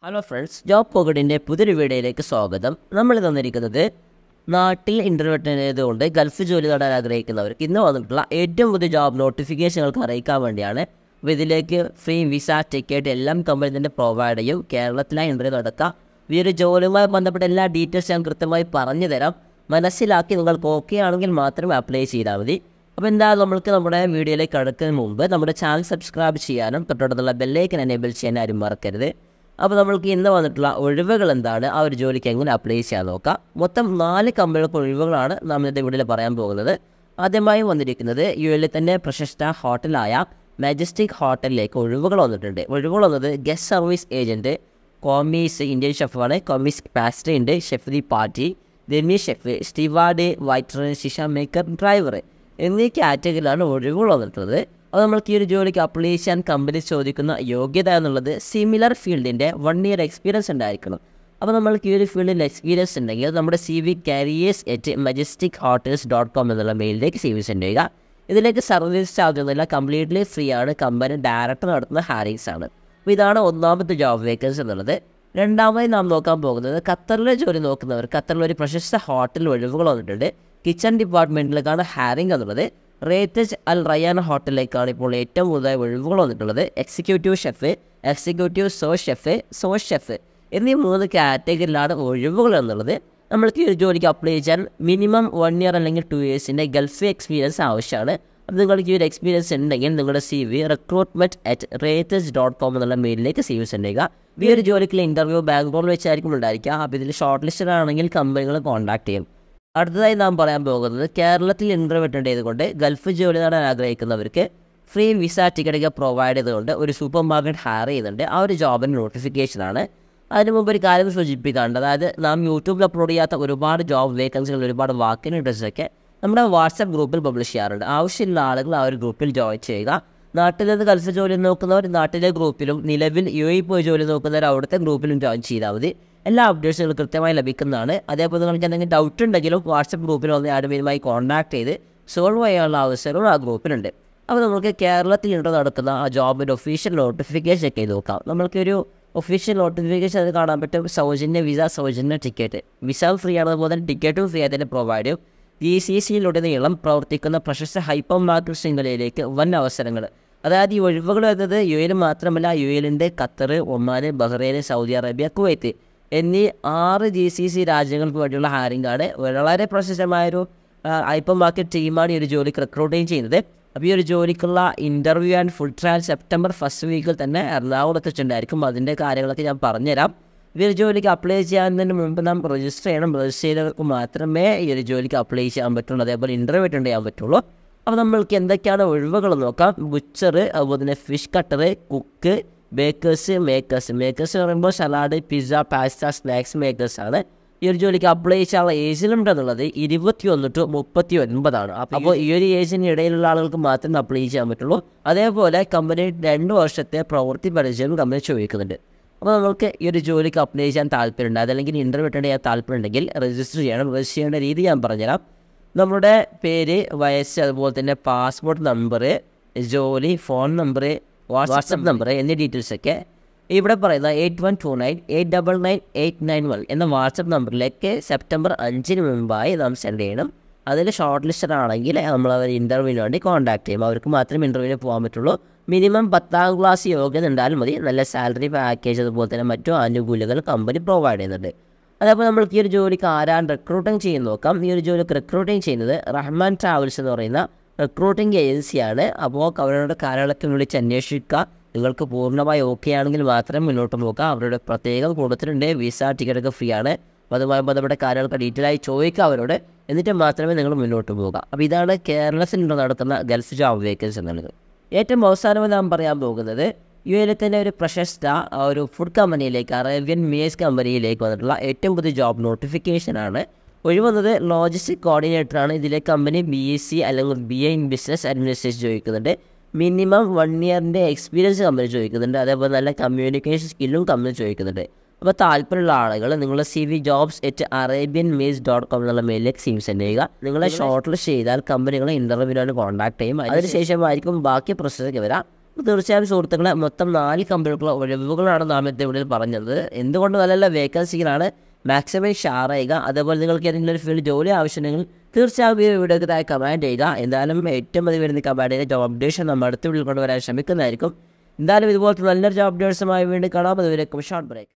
hello friends job പോക്കറ്റിൻ്റെ പുതിയൊരു വീഡിയോയിലേക്ക് സ്വാഗതം നമ്മൾ തന്നിരിക്കുന്നത് നാട്ടിൽ ഇൻ്റർവ്യൂ കൊണ്ട് ഗൾഫ് ജോലി നേടാൻ ആഗ്രഹിക്കുന്നവർക്ക് ഇന്ന് വന്നിട്ടുള്ള ഏറ്റവും പുതിയ ജോബ് നോട്ടിഫിക്കേഷനുകൾക്ക് അറിയിക്കാൻ വേണ്ടിയാണ് അപ്പോൾ ഇതിലേക്ക് ഫ്രീ വിസ ടിക്കറ്റ് എല്ലാം കമ്പനി തന്നെ പ്രൊവൈഡ് ചെയ്യും കേരളത്തിലായി ഇൻ്റർവ്യൂ നടക്കുക ഈ ഒരു ജോലിയുമായി ബന്ധപ്പെട്ട എല്ലാ ഡീറ്റെയിൽസ് ഞാൻ കൃത്യമായി പറഞ്ഞു തരാം മനസ്സിലാക്കി നിങ്ങൾക്ക് ഓക്കെ ആണെങ്കിൽ മാത്രം അപ്ലൈ ചെയ്താൽ മതി അപ്പോൾ എന്താ നമ്മൾക്ക് നമ്മുടെ വീഡിയോയിലേക്ക് കടക്കുന്നതിന് മുമ്പ് നമ്മുടെ ചാനൽ സബ്സ്ക്രൈബ് ചെയ്യാനും തൊട്ടടുത്തുള്ള ബെല്ലൈക്കൻ എനേബിൾ ചെയ്യാൻ ആരും മറക്കരുത് അപ്പോൾ നമ്മൾക്ക് ഇന്ന് വന്നിട്ടുള്ള ഒഴിവുകൾ എന്താണ് ആ ഒരു ജോലിക്ക് എങ്ങനെ അപ്ലൈ ചെയ്യാൻ നോക്കാം മൊത്തം നാല് കമ്പനികൾക്ക് ഒഴിവുകളാണ് നാം ഇന്നത്തെ വീഡിയോയിൽ പറയാൻ പോകുന്നത് ആദ്യമായി വന്നിരിക്കുന്നത് യു എല്ലിൽ തന്നെ പ്രശസ്ത ഹോട്ടലായ മാജസ്റ്റിക് ഹോട്ടലിലേക്ക് ഒഴിവുകൾ വന്നിട്ടുണ്ട് ഒഴിവുകൾ വന്നത് guest service agent commis Indian ഷെഫാണ് കോമീസ് പാസ്റ്റർ ഉണ്ട് chef de partie demi chef steward waiter shisha maker driver എന്നീ കാറ്റഗറിയിലാണ് ഒഴിവുകൾ വന്നിട്ടുള്ളത് അത് നമ്മൾക്ക് ഈ ഒരു ജോലിക്ക് അപ്ലൈ ചെയ്യാൻ കമ്പനി ചോദിക്കുന്ന യോഗ്യത എന്നുള്ളത് സിമിലർ ഫീൽഡിൻ്റെ വൺ ഇയർ എക്സ്പീരിയൻസ് ഉണ്ടായിരിക്കണം അപ്പോൾ നമ്മൾക്ക് ഈ ഒരു ഫീൽഡിൽ എക്സ്പീരിയൻസ് ഉണ്ടെങ്കിൽ നമ്മുടെ C V careers at majestic hotels dot com എന്നുള്ള മെയിലിലേക്ക് സി വി സെൻഡ് ചെയ്യുക ഇതിലേക്ക് സർവീസ് ചാർജ് ഒന്നുമില്ല കംപ്ലീറ്റ്ലി ഫ്രീ ആണ് കമ്പനി ഡയറക്റ്റ് നടത്തുന്ന ഹാരിങ്സ് ആണ് അപ്പോൾ ഇതാണ് ഒന്നാമത്തെ ജോബ് വേക്കൻസി എന്നുള്ളത് രണ്ടാമതായി നാം നോക്കാൻ പോകുന്നത് ഖത്തറിലെ ജോലി നോക്കുന്നവർ ഖത്തറിൽ ഒരു പ്രശസ്ത ഹോട്ടൽ ഒഴിവുകൾ വന്നിട്ടുണ്ട് കിച്ചൺ ഡിപ്പാർട്ട്മെൻറ്റിലേക്കാണ് ഹാരിങ് എന്നുള്ളത് റേറ്റജ് അൽ റയാൻ ഹോട്ടലിലേക്കാണ് ഇപ്പോൾ ഏറ്റവും കൂടുതലായി ഒഴിവുകൾ വന്നിട്ടുള്ളത് executive chef executive sous chef sous chef എന്നീ മൂന്ന് കാറ്റഗറിയിലാണ് ഒഴിവുകൾ എന്നുള്ളത് നമ്മൾക്ക് ഈ ഒരു ജോലിക്ക് അപ്ലൈ ചെയ്യാൻ മിനിമം വൺ ഇയർ അല്ലെങ്കിൽ ടു ഇയേഴ്സിൻ്റെ ഗൾഫ് എക്സ്പീരിയൻസ് ആവശ്യമാണ് അപ്പോൾ നിങ്ങൾക്ക് ഈ ഒരു എക്സ്പീരിയൻസ് ഉണ്ടെങ്കിൽ നിങ്ങളുടെ സി വി റിക്രൂട്ട്മെൻറ്റ് അറ്റ് റേറ്റേജ് ഡോട്ട് കോം എന്നുള്ള മെയിലിലേക്ക് സി വി സെൻഡ് ചെയ്യുക ഈ ഒരു ജോലിക്കുള്ള ഇൻ്റർവ്യൂ ബാംഗ്ലൂരിൽ വെച്ചായിരിക്കും ഉണ്ടായിരിക്കുക അപ്പോൾ ഇതിൽ ഷോർട്ട് ലിസ്റ്റഡ് ആണെങ്കിൽ കമ്പനികൾ കോൺടാക്ട് ചെയ്യും അടുത്തതായി നാം പറയാൻ പോകുന്നത് കേരളത്തിൽ ഇൻ്റർവ്യൂ അറ്റൻഡ് ചെയ്തുകൊണ്ട് ഗൾഫ് ജോലി നേടാൻ ആഗ്രഹിക്കുന്നവർക്ക് ഫ്രീ വിസ ടിക്കറ്റൊക്കെ പ്രൊവൈഡ് ചെയ്തുകൊണ്ട് ഒരു സൂപ്പർ മാർക്കറ്റ് ഹയർ ചെയ്യുന്നുണ്ട് ആ ഒരു ജോബിൻ്റെ നോട്ടിഫിക്കേഷനാണ് അതിന് മുമ്പ് ഒരു കാര്യം സൂചിപ്പിക്കാറുണ്ട് അതായത് നാം യൂട്യൂബിൽ അപ്ലോഡ് ചെയ്യാത്ത ഒരുപാട് ജോബ് വേക്കൻസികൾ ഒരുപാട് വാക്കിന് ഡ്രസ്സൊക്കെ നമ്മുടെ വാട്സപ്പ് ഗ്രൂപ്പിൽ പബ്ലിഷ് ചെയ്യാറുണ്ട് ആവശ്യമുള്ള ആളുകൾ ആ ഒരു ഗ്രൂപ്പിൽ ജോയിൻ ചെയ്യുക നാട്ടിൽ നിന്ന് ഗൾഫ് ജോലി നോക്കുന്നവർ നാട്ടിലെ ഗ്രൂപ്പിലും നിലവിൽ യു എ പോയി ജോലി നോക്കുന്നവർ അവിടുത്തെ ഗ്രൂപ്പിലും ജോയിൻ ചെയ്താൽ മതി എല്ലാ അപ്ഡേറ്റ്സുകളും കൃത്യമായി ലഭിക്കുന്നതാണ് അതേപോലെ നിങ്ങൾക്ക് എന്തെങ്കിലും ഡൗട്ട് ഉണ്ടെങ്കിലും വാട്സപ്പ് ഗ്രൂപ്പിൽ ഒന്ന് ആരുമേലുമായി കോൺടാക്ട് ചെയ്ത് സോൾവ് ചെയ്യാനുള്ള അവസരവും ആ ഗ്രൂപ്പിലുണ്ട് അപ്പോൾ നമുക്ക് കേരളത്തിൽ ഇன்று നടക്കുന്ന ആ ജോബിൻ്റെ ഒഫീഷ്യൽ നോട്ടിഫിക്കേഷൻ ഒക്കെ നോക്കാം നമ്മൾക്കൊരു ഒഫീഷ്യൽ നോട്ടിഫിക്കേഷൻ അത് കാണാൻ പറ്റും സൗജന്യ വിസ സൗജന്യ ടിക്കറ്റ് വിസ ഫ്രീ ആണ് അതുപോലെ തന്നെ ടിക്കറ്റും ഫ്രീ ആയിട്ട് പ്രൊവൈഡ് ചെയ്യും ജി സി സിയിലുടനീളം പ്രവർത്തിക്കുന്ന പ്രശസ്ത ഹൈപ്പർ മാർക്കറ്റ് ശൃംഖലയിലേക്ക് വൻ അവസരങ്ങൾ അതായത് ഈ ഒഴിവുകൾ വരുന്നത് യു എയിൽ മാത്രമല്ല യു എല്ലിൻ്റെ Qatar Oman Bahrain Saudi Arabia Kuwait എന്നീ ആറ് ജി സി സി രാജ്യങ്ങൾക്ക് വേണ്ടിയുള്ള ഹയറിംഗ് ആണ് വളരെ പ്രശസ്തമായൊരു ഹൈപ്പർ മാർക്കറ്റ് ടീമാണ് ഈ ഒരു ജോലിക്ക് റിക്രൂട്ടിങ് ചെയ്യുന്നത് അപ്പോൾ ഈ ഒരു ജോലിക്കുള്ള interview and full trial September first വീക്കിൽ തന്നെ എറണാകുളത്ത് വെച്ചിട്ടുണ്ടായിരിക്കും അതിൻ്റെ കാര്യങ്ങളൊക്കെ ഞാൻ പറഞ്ഞുതരാം ഈ ഒരു ജോലിക്ക് അപ്ലൈ ചെയ്യുന്നതിന് മുമ്പ് നാം രജിസ്റ്റർ ചെയ്യണം രജിസ്റ്റർ ചെയ്തവർക്ക് മാത്രമേ ഈ ഒരു ജോലിക്ക് അപ്ലൈ ചെയ്യാൻ പറ്റുള്ളൂ അതേപോലെ ഇൻ്റർവ്യൂ അറ്റൻഡ് ചെയ്യാൻ പറ്റുള്ളൂ അപ്പോൾ നമ്മൾക്ക് എന്തൊക്കെയാണ് ഒഴിവുകൾ നോക്കാം ബുച്ചർ അതുപോലെ തന്നെ fish cutter cook bakers makers makers എന്ന് പറയുമ്പോൾ salad pizza pasta snacks makers ആണ് ഈ ഒരു ജോലിക്ക് അപ്ലൈ ചെയ്യാനുള്ള ഏജ് ലിമിറ്റ് എന്നുള്ളത് ഇരുപത്തി ഒന്ന് ടു മുപ്പത്തി ഒൻപതാണ് അപ്പോൾ ഈ ഒരു ഏജിന് ഇടയിലുള്ള ആളുകൾക്ക് മാത്രമേ അപ്ലൈ ചെയ്യാൻ പറ്റുള്ളൂ അതേപോലെ കമ്പനി രണ്ട് വർഷത്തെ പ്രവൃത്തി പരിചയം കമ്പനി ചോദിക്കുന്നുണ്ട് അപ്പോൾ നമുക്ക് ഈ ഒരു ജോലിക്ക് അപ്ലൈ ചെയ്യാൻ താല്പര്യമുണ്ട് അതല്ലെങ്കിൽ ഇൻ്റർവ്യൂ അറ്റൻഡ് ചെയ്യാൻ താല്പര്യമുണ്ടെങ്കിൽ രജിസ്റ്റർ ചെയ്യണം രജിസ്റ്റർ ചെയ്യേണ്ട രീതി ഞാൻ പറഞ്ഞുതരാം നമ്മുടെ പേര് വയസ്സ് അതുപോലെ തന്നെ പാസ്പോർട്ട് നമ്പർ ജോലി ഫോൺ നമ്പർ വാട്സപ്പ് നമ്പർ എന്നീ ഡീറ്റെയിൽസൊക്കെ ഇവിടെ പറയുന്ന eight one two nine eight double nine eight nine one എന്ന വാട്സപ്പ് നമ്പറിലേക്ക് സെപ്റ്റംബർ അഞ്ചിന് മുമ്പായി നാം സെൻഡ് ചെയ്യണം അതിൽ ഷോർട്ട് ലിസ്റ്റഡ് ആണെങ്കിൽ നമ്മൾ അവർ ഇൻ്റർവ്യൂവിന് വേണ്ടി കോൺടാക്ട് ചെയ്യും അവർക്ക് മാത്രമേ ഇൻ്റർവ്യൂവിന് പോകാൻ പറ്റുള്ളൂ മിനിമം പത്താം ക്ലാസ് യോഗ്യത ഉണ്ടായാലും മതി നല്ല സാലറി പാക്കേജ് അതുപോലെ തന്നെ മറ്റു ആനുകൂല്യങ്ങൾ കമ്പനി പ്രൊവൈഡ് ചെയ്യുന്നുണ്ട് അതേപോലെ നമ്മൾക്ക് ഈ ഒരു ജോലിക്ക് ആരാണ് റിക്രൂട്ടിങ് ചെയ്യുന്ന നോക്കാം ഈ ഒരു ജോലിക്ക് റിക്രൂട്ടിങ് ചെയ്യുന്നത് റഹ്മാൻ ട്രാവൽസ് എന്ന് പറയുന്ന റിക്രൂട്ടിംഗ് ഏജൻസിയാണ് അപ്പോൾ അവരുടെ കാര്യങ്ങളൊക്കെ വിളിച്ച് അന്വേഷിക്കുക നിങ്ങൾക്ക് പൂർണ്ണമായി ഓക്കെ ആണെങ്കിൽ മാത്രം മുന്നോട്ട് നോക്കുക അവരുടെ പ്രത്യേകം കൊടുത്തിട്ടുണ്ട് വിസ ടിക്കറ്റൊക്കെ ഫ്രീ ആണ് അപ്പോൾ അതുമായി ബന്ധപ്പെട്ട കാര്യങ്ങളൊക്കെ ഡീറ്റെയിൽ ആയി ചോദിക്കുക അവരോട് എന്നിട്ട് മാത്രമേ നിങ്ങൾ മുന്നോട്ട് പോവുക അപ്പോൾ ഇതാണ് കേരളത്തിൽ നടത്തുന്ന ഗൾഫ് ജോബ് വേക്കൻസി എന്നുള്ളത് ഏറ്റവും അവസാനമായി നാം പറയാൻ പോകുന്നത് യു എയിലെ തന്നെ ഒരു പ്രശസ്ത ഒരു ഫുഡ് കമ്പനിയിലേക്ക് അറേബ്യൻ മേസ് കമ്പനിയിലേക്ക് വന്നിട്ടുള്ള ഏറ്റവും പുതിയ ജോബ് നോട്ടിഫിക്കേഷനാണ് ഒഴിവന്നത് ലോജിസ്റ്റിക് കോർഡിനേറ്ററാണ് ഇതിലെ കമ്പനി ബി എസ് സി അല്ലെങ്കിൽ B A in business administration ചോദിക്കുന്നുണ്ട് മിനിമം വൺ ഇയറിൻ്റെ എക്സ്പീരിയൻസ് കമ്പനി ചോദിക്കുന്നുണ്ട് അതേപോലെ നല്ല കമ്മ്യൂണിക്കേഷൻ സ്കില്ലും കമ്പനി ചോദിക്കുന്നുണ്ട് അപ്പോൾ താല്പര്യമുള്ള ആളുകൾ നിങ്ങളുടെ C V jobs at Arabian maze dot com എന്നുള്ള മെയിലിലേക്ക് സി വി സെൻഡ് ചെയ്യുക നിങ്ങളെ ഷോർട്ട് ലിസ്റ്റ് ചെയ്താൽ കമ്പനികളെ ഇൻ്റർവ്യൂവിനാണ് കോൺടാക്ട് ചെയ്യും അതിനുശേഷമായിരിക്കും ബാക്കി പ്രൊസസ്സൊക്കെ വരാം തീർച്ചയായും സുഹൃത്തുക്കളെ മൊത്തം നാല് കമ്പനികളുള്ള ഒഴിവുകളാണ് നാം ഇന്നത്തെ വീഡിയോയിൽ പറഞ്ഞത് എന്തുകൊണ്ട് നല്ല നല്ല വേക്കൻസികളാണ് മാക്സിമം ഷെയർ ചെയ്യുക അതേപോലെ നിങ്ങൾക്ക് ഏതെങ്കിലും ഒരു ഫീൽഡ് ജോലി ആവശ്യമുണ്ടെങ്കിൽ തീർച്ചയായും ഈ വീഡിയോക്ക് താഴെ കമൻറ്റ് ചെയ്യുക എന്തായാലും ഏറ്റവും അധികം വരുന്ന കമാൻഡിൻ്റെ ജോബ് അപ്ഡേഷൻ നമ്മൾ അടുത്ത വീഡിയോയിൽ കൊണ്ടുവരാൻ ശ്രമിക്കുന്നതായിരിക്കും എന്തായാലും ഇതുപോലത്തെ നല്ലൊരു ജോബ് അപ്ഡേറ്റ്സുമായി വീണ്ടും കാണാം അതുവരെ ഷോർട്ട് ബ്രേക്ക്